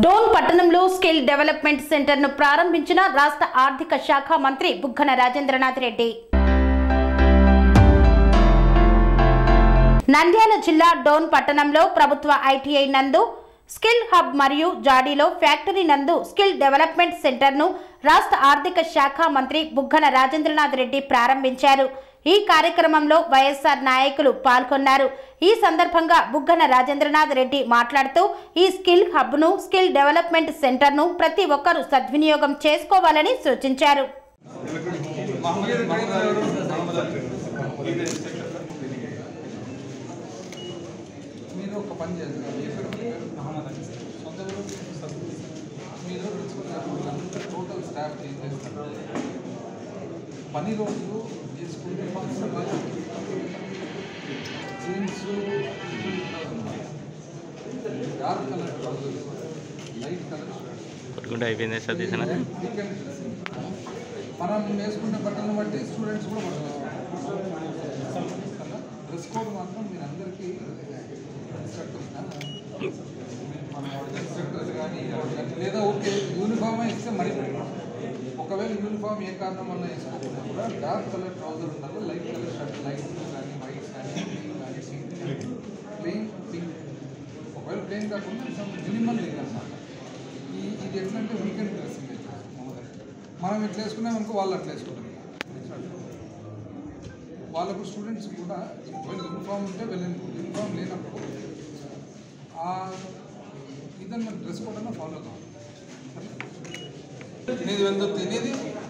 డోన్ పట్టణంలో skill development సెంటర్ను ప్రారంభించిన రాష్ట్ర ఆర్థిక శాఖ మంత్రి బుగ్గన రాజేంద్రనాథ్ రెడ్డి నంద్యాల జిల్లా డోన్ పట్టణంలో ప్రభుత్వ ఐటీఐ నందు స్కిల్ హబ్ మరియు జాడీలో ఫ్యాక్టరీ నందు స్కిల్ డెవలప్మెంట్ సెంటర్ను రాష్ట్ర ఆర్థిక శాఖ మంత్రి బుగ్గన రాజేంద్రనాథ్ రెడ్డి ప్రారంభించారు ఈ కార్యక్రమంలో వైఎస్ఆర్ నాయకులు పాల్గొన్నారు ఈ సందర్భంగా బుగ్గన రాజేంద్రనాథ్ రెడ్డి మాట్లాడుతూ ఈ స్కిల్ హబ్ను స్కిల్ డెవలప్మెంట్ సెంటర్ను ప్రతి ఒక్కరూ సద్వినియోగం చేసుకోవాలని సూచించారు మీరు ఒక పని చేయండి మీ పేరు మీ పేరు మహమ్మద్ అలీ సొంత ఊరు మీరు వీళ్ళంతా టోటల్ స్టాఫ్ ఏం చేస్తారు పని రోజులు ఈ school uniforms jeans dark colour trousers light colour పట్టుకుంటే అయిపోయింది సార్ తీసిన వీకెండ్ డ్రెస్సింగ్ మనం వేసుకునే బట్టలను బట్టి స్టూడెంట్స్ కూడా డ్రెస్ కోడ్ మాత్రం మీరు అందరికీ ఇన్స్ట్రక్టర్స్ మన ఇన్స్ట్రక్టర్స్ కానీ ఎవరు కానీ లేదా ఓకే యూనిఫామ్ ఇస్తే మరి ఒకవేళ యూనిఫామ్ ఏ కారణం వల్ల వేసుకోకుండా కూడా డార్క్ కలర్ ట్రౌజర్ ఉండాలి లైట్ కలర్ షర్ట్ లైట్ కానీ వైట్ కానీ పింక్ కానీ పింక్ ప్లెయిన్ పింక్ ఒకవేళ ప్లెయిన్ కాకుండా మినిమల్ లింక్ అన్నమాట ఈ ఇది ఎట్లంటే వీకెండ్ డ్రెస్సింగ్ అయితే మనం ఇట్లా వేసుకున్నాం అనుకో వాళ్ళు అట్లా వేసుకుంటారు వాళ్ళకు స్టూడెంట్స్ కూడా ఒకవేళ యూనిఫామ్ ఉంటే వెళ్ళండి యూనిఫామ్ లేనప్పుడు ఆ ఇదన్న డ్రెస్ కోడ్ అన్న ఫాలో కావాలి నీది వెళ్తుంది నీది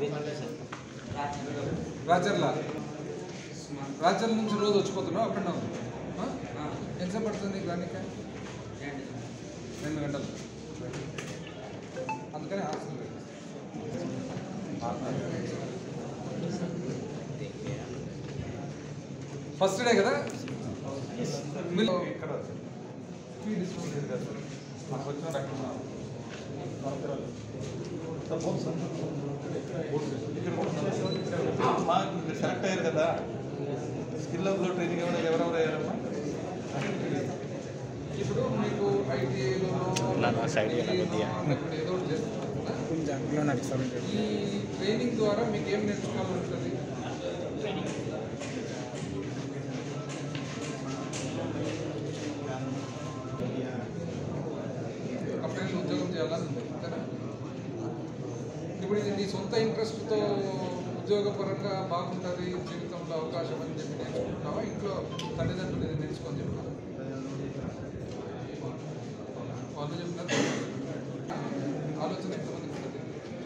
రాచర్ల రాచర్ల నుంచి రోజు వచ్చిపోతున్నావు అప్ అండ్ డౌన్ ఎంతసేపు పడుతుంది దానికి రెండు గంటలు అందుకని హాస్టల్ ఫస్ట్ డే కదా మీరు ఇక్కడ ఫీ డిస్కౌంట్ లేదు కదా సార్ మనకు వచ్చిన రకం సెలెక్ట్ అయ్యారు కదా స్కిల్ హబ్లో ట్రైనింగ్ ఏమైనా ఎవరెవరు అయ్యారమ్మా ఇప్పుడు మీకు ఐటీఐలో నా సైడ్ ఇలా కొద్దిగా. ఏదో ఒకటి చేస్తున్నారు కదా ఈ ట్రైనింగ్ ద్వారా మీకు ఏం నేర్చుకోవాలంటుంది కంపెనీలో ఉద్యోగం చేయాలని ఉంది అంతేనా ఇప్పుడు ఇది నీ సొంత ఇంట్రెస్ట్తో ఉద్యోగపరంగా బాగుంటుంది జీవితంలో అవకాశం అని చెప్పి నేర్చుకుంటున్నావా ఇంట్లో తల్లిదండ్రులు ఇది నేర్చుకొని చెప్తారు వాళ్ళు చెప్పినారు ఆలోచన ఎంతమంది ఉంటుంది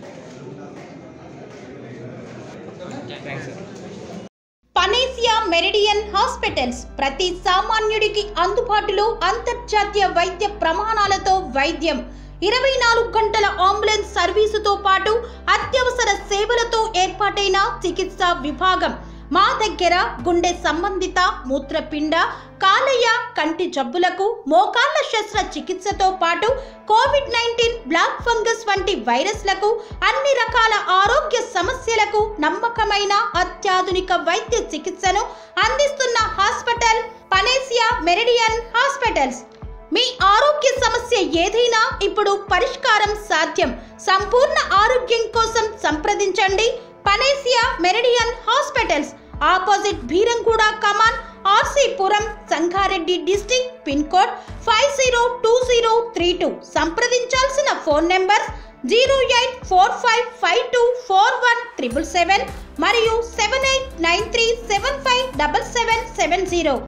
పనేసియా మెరిడియన్ హాస్పిటల్స్ ప్రతి సామాన్యుడికి అందుబాటులో అంతర్జాతీయ వైద్య ప్రమాణాలతో వైద్యం ఇరవై నాలుగు గంటల అంబులెన్స్ సర్వీసుతో పాటు అత్యవసర సేవలతో ఏర్పాటైన చికిత్సా విభాగం మా దగ్గర గుండె సంబంధిత మూత్రపిండ కాలేయ కంటి జబ్బులకు మోకాళ్ల శస్త్ర చికిత్సతో పాటు కోవిడ్ నైన్టీన్ బ్లాక్ ఫంగస్ వంటి వైరస్లకు అన్ని రకాల ఆరోగ్య సమస్యలకు నమ్మకమైన అత్యాధునిక వైద్య చికిత్సను అందిస్తున్న హాస్పిటల్ పనేసియా మెరిడియన్ హాస్పిటల్స్ మీ ఆరోగ్య సమస్య ఏదైనా ఇప్పుడు పరిష్కారం సాధ్యం సంపూర్ణ ఆరోగ్యం కోసం సంప్రదించండి Panacea Meridian hospitals opposite Beeramguda కమాన్ RC Puram Sangareddy district pin code five zero two zero three two సంప్రదించాల్సిన phone number zero eight four five five two four one triple seven మరియు seven eight nine three seven five double seven seven zero